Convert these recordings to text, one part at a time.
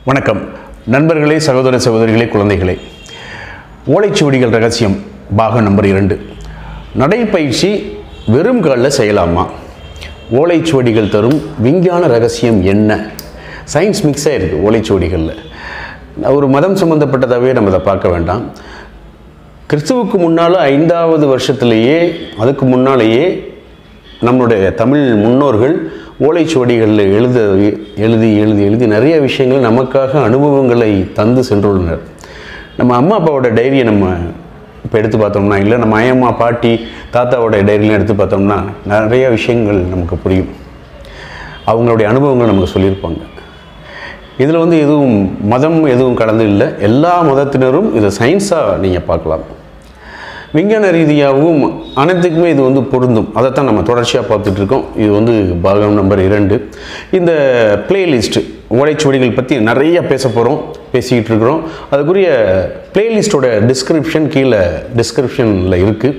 வணக்கம் நண்பர்களே சகோதர சகோதரிகளே குழந்தைகளே ஓலைச்சுவடிகள் ரகசியம் பாகம் நம்பர் இரண்டு நடைப்பயிற்சி வெறும் காலில் செய்யலாமா ஓலைச்சுவடிகள் தரும் விஞ்ஞான ரகசியம் என்ன சயின்ஸ் மிக்ஸாக இருக்குது ஓலைச்சுவடிகளில் ஒரு மதம் சம்மந்தப்பட்டதாகவே நம்ம அதை பார்க்க வேண்டாம் கிறிஸ்துவுக்கு முன்னால் ஐந்தாவது வருஷத்திலேயே அதுக்கு முன்னாலேயே நம்மளுடைய தமிழ் முன்னோர்கள் ஓலைச்சுவடிகளில் எழுத எழுதி எழுதி எழுதி நிறைய விஷயங்கள் நமக்காக அனுபவங்களை தந்து சென்றுள்ளனர் நம்ம அம்மா அப்பாவோட டைரியை நம்ம இப்போ எடுத்து பார்த்தோம்னா இல்லை நம்ம அயம்மா பாட்டி தாத்தாவோட டைரிலாம் எடுத்து பார்த்தோம்னா நிறைய விஷயங்கள் நமக்கு புரியும் அவங்களுடைய அனுபவங்கள் நமக்கு சொல்லியிருப்பாங்க இதில் வந்து எதுவும் மதம் எதுவும் கலந்து இல்லை எல்லா மதத்தினரும் இதை சயின்ஸாக நீங்கள் பார்க்கலாம் விஞ்ஞான ரீதியாகவும் அனைத்துக்குமே இது வந்து பொருந்தும் அதைத்தான் நம்ம தொடர்ச்சியாக பார்த்துட்டு இருக்கோம் இது வந்து பாகம் நம்பர் இரண்டு இந்த பிளேலிஸ்ட் ஓலைச்சுவடிகள் பற்றி நிறைய பேச போகிறோம் பேசிக்கிட்டு இருக்கிறோம் அதுக்குரிய பிளேலிஸ்ட்டோட டிஸ்கிரிப்ஷன் கீழே டிஸ்கிரிப்ஷனில் இருக்குது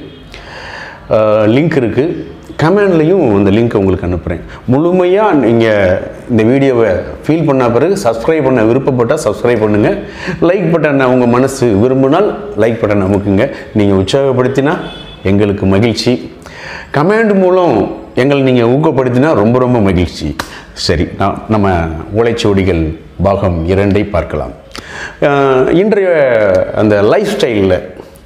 லிங்க் இருக்குது கமெண்ட்லேயும் அந்த லிங்க் உங்களுக்கு அனுப்புகிறேன் முழுமையாக நீங்கள் இந்த வீடியோவை ஃபீல் பண்ண பிறகு சப்ஸ்கிரைப் பண்ண விருப்பப்பட்டால் சப்ஸ்கிரைப் பண்ணுங்கள் லைக் பட்டனை உங்கள் மனசு விரும்பினால் லைக் பட்டன் அமுக்குங்க நீங்கள் உற்சாகப்படுத்தினா எங்களுக்கு மகிழ்ச்சி கமெண்ட் மூலம் எங்களை நீங்கள் ஊக்கப்படுத்தினா ரொம்ப ரொம்ப மகிழ்ச்சி சரி நான் நம்ம ஓலைச்சுவடிகள் பாகம் இரண்டை பார்க்கலாம் அஹ், இன்றைய அந்த லைஃப் ஸ்டைலில்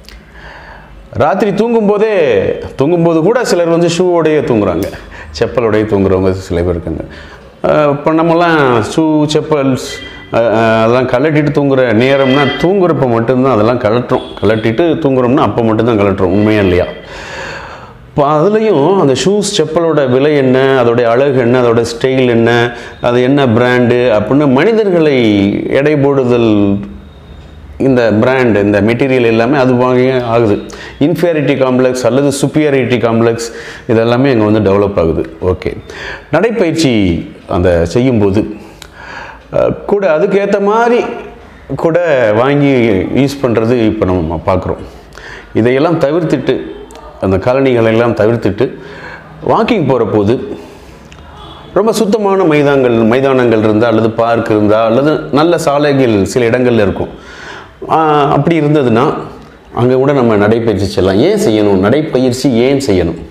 ராத்திரி தூங்கும்போதே தூங்கும்போது கூட சிலர் வந்து ஷூவோடையே தூங்குறாங்க செப்பலோடையே தூங்குறவங்க சில பேர் இருக்காங்க அஹ் இப்போ நம்மலாம் ஷூ செப்பல்ஸ் அஹ் அஹ் அதெல்லாம் கழட்டிட்டு தூங்குற நேரம்னா தூங்குறப்ப மட்டும்தான் அதெல்லாம் கழட்டுறோம் கழட்டிட்டு தூங்குறோம்னா அப்போ மட்டும்தான் கழட்டுறோம் உண்மையா இல்லையா இப்போ அதுலேயும் அந்த ஷூஸ் செப்பலோட விலை என்ன அதோடைய அழகு என்ன அதோட ஸ்டைல் என்ன அது என்ன பிராண்டு அப்படின்னு மனிதர்களை எடை போடுதல் இந்த பிராண்ட் இந்த மெட்டீரியல் எல்லாமே அது வாங்கி ஆகுது இன்ஃபியாரிட்டி காம்ப்ளெக்ஸ் அல்லது சுப்பியாரிட்டி காம்ப்ளெக்ஸ் இதெல்லாமே அங்கே வந்து டெவலப் ஆகுது ஓகே நடைப்பயிற்சி அந்த செய்யும்போது அஹ், கூட அதுக்கேற்ற மாதிரி கூட வாங்கி யூஸ் பண்ணுறது இப்போ நம்ம பார்க்குறோம் இதையெல்லாம் தவிர்த்துட்டு அந்த காலணிகளை எல்லாம் தவிர்த்துட்டு வாக்கிங் போகிற போது ரொம்ப சுத்தமான மைதானங்கள் மைதானங்கள் இருந்தால் அல்லது பார்க் இருந்தால் அல்லது நல்ல சாலைகள் சில இடங்கள்ல இருக்கும் ஆஹ் அப்படி இருந்ததுன்னா அங்கே கூட நம்ம நடைப்பயிற்சி செய்யலாம் ஏன் செய்யணும் நடைப்பயிற்சி ஏன் செய்யணும்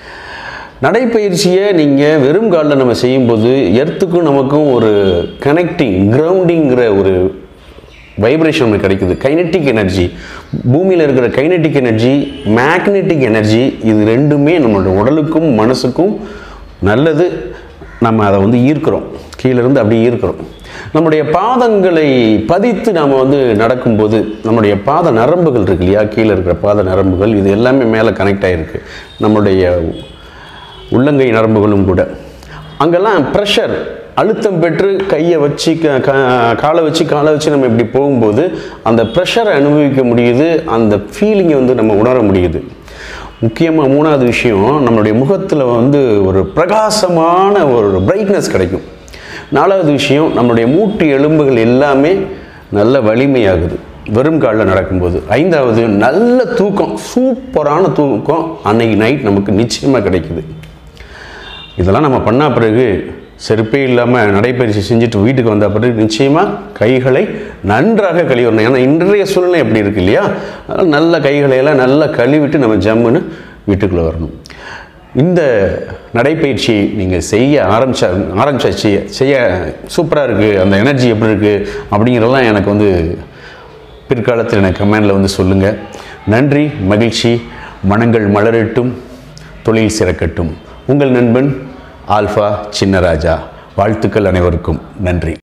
நடைப்பயிற்சியை நீங்கள் வெறும் காலில் நம்ம செய்யும்போது எர்த்துக்கும் நமக்கும் ஒரு கனெக்டிங் கிரவுண்டிங்கிற ஒரு வைப்ரேஷன் நமக்கு கிடைக்குது கைனெட்டிக் எனர்ஜி பூமியில் இருக்கிற கைனெட்டிக் எனர்ஜி மேக்னெட்டிக் எனர்ஜி இது ரெண்டுமே நம்மளோட உடலுக்கும் மனசுக்கும் நல்லது நம்ம அதை வந்து ஈர்க்கிறோம் கீழே இருந்து அப்படியே ஈர்க்கிறோம் நம்முடைய பாதங்களை பதித்து நாம் வந்து நடக்கும்போது நம்முடைய பாத நரம்புகள் இருக்கு இல்லையா கீழே இருக்கிற பாத நரம்புகள் இது எல்லாமே மேலே கனெக்ட் ஆகிருக்கு நம்முடைய உள்ளங்கை நரம்புகளும் கூட அங்கெல்லாம் ப்ரெஷர் அழுத்தம் பெற்று கையை வச்சு க- க- காலை வச்சு காலை வச்சு நம்ம இப்படி போகும்போது அந்த ப்ரெஷரை அனுபவிக்க முடியுது அந்த ஃபீலிங்கை வந்து நம்ம உணர முடியுது முக்கியமாக மூணாவது விஷயம் நம்மளுடைய முகத்தில் வந்து ஒரு பிரகாசமான ஒரு பிரைட்னஸ் கிடைக்கும் நாலாவது விஷயம் நம்மளுடைய மூட்டு எலும்புகள் எல்லாமே நல்ல வலிமையாகுது வெறும் காலில் நடக்கும்போது ஐந்தாவது நல்ல தூக்கம் சூப்பரான தூக்கம் அன்னைக்கு நைட் நமக்கு நிச்சயமாக கிடைக்குது இதெல்லாம் நம்ம பண்ண பிறகு செருப்பே இல்லாமல் நடைப்பயிற்சி செஞ்சுட்டு வீட்டுக்கு வந்த பிறகு நிச்சயமாக கைகளை நன்றாக கழுவிடணும் ஏன்னா இன்றைய சூழ்நிலை எப்படி இருக்கு இல்லையா அதனால் நல்ல கைகளை எல்லாம் நல்லா கழுவிட்டு நம்ம ஜம்முன்னு வீட்டுக்குள்ளே வரணும் இந்த நடைப்பயிற்சியை நீங்கள் செய்ய ஆரம்பிச்சா ஆரம்பிச்சா செய்ய செய்ய சூப்பராக இருக்குது அந்த எனர்ஜி எப்படி இருக்குது அப்படிங்கிறதெல்லாம் எனக்கு வந்து பிற்காலத்தில் எனக்கு கமெண்டில் வந்து சொல்லுங்கள் நன்றி மகிழ்ச்சி மனங்கள் மலரட்டும் தொழில் சிறக்கட்டும் உங்கள் நண்பன் ஆல்ஃபா சின்னராஜா வாழ்த்துக்கள் அனைவருக்கும் நன்றி